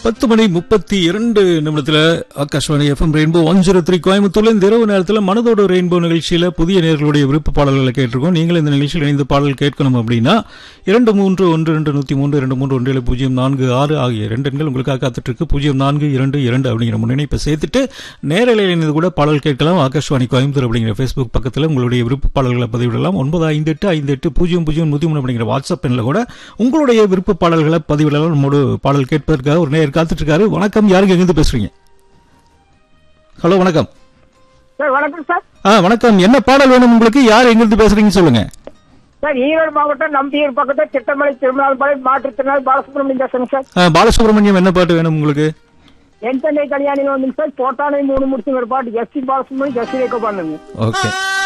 பத்து மணி முப்பத்தி இரண்டு நிமிடத்துல Akashvani FM rainbow one zero three கோயம்புத்தூர்ல இந்த இரவு நேரத்துல மனதோட ரெயின்போ நிகழ்ச்சியில புதிய நேர்களுடைய விருப்ப பாடல்களை கேட்டிருக்கோம் நீங்களும் இந்த நிகழ்ச்சியில் இணைந்து பாடல் கேட்கணும் அப்படின்னா இரண்டு மூன்று ஒன்று ரெண்டு நூத்தி மூன்று இரண்டு மூன்று ஒன்று ஏழு பூஜ்ஜியம் நான்கு ஆறு ஆகிய ரெண்டு எண்கள் உங்களுக்காக காத்துட்டு இருக்கு பூஜ்ஜியம் நான்கு இரண்டு இரண்டு அப்படிங்கிற முன்னிணைப்பை சேர்த்துட்டு நேரலையில் இணைந்து கூட பாடல் கேட்கலாம் ஆகாஷ்வாணி கோயம்புத்தூர் அப்படிங்கிற ஃபேஸ்புக் பக்கத்தில் உங்களுடைய விருப்ப பாடல்களை பதிவிடலாம் ஒன்பது ஐந்து எட்டு ஐந்து எட்டு பூஜ்ஜியம் பூஜ்ஜியம் நூத்தி மூணு அப்படிங்கிற வாட்ஸ்அப் எண்ணில் கூட உங்களுடைய விருப்ப பாடல்களை பதிவிடலாம் நம்மோடு பாடல் கேட்பதற்காக ஒரு நேர் காத்துட்டு இருக்காரு வணக்கம் யாருக்கு எங்கிருந்து பேசுறீங்க ஹலோ வணக்கம் சார் வணக்கம் சார் ஆ வணக்கம் என்ன பாடல் வேணும் உங்களுக்கு யார் எங்கிருந்து பேசுறீங்க சொல்லுங்க சார் ஈரோடு மாவட்டம் நம்பியூர் பக்கத்தில் திட்டமலை திருமணாமலை மாற்றுத்திறனாளி பாலசுப்ரமணியம் பேசுறேங்க சார் ஆ, பாலசுப்ரமணியம் என்ன பாட்டு வேணும் உங்களுக்கு என் சென்னை கல்யாணியில் வந்துங்க சார் தோட்டானை மூணு முடிச்சுங்கிற பாட்டு எஸ்சி பாலசுப்ரமணியம் எஸ்சி வைக்க பண்ணுங்க ஓகே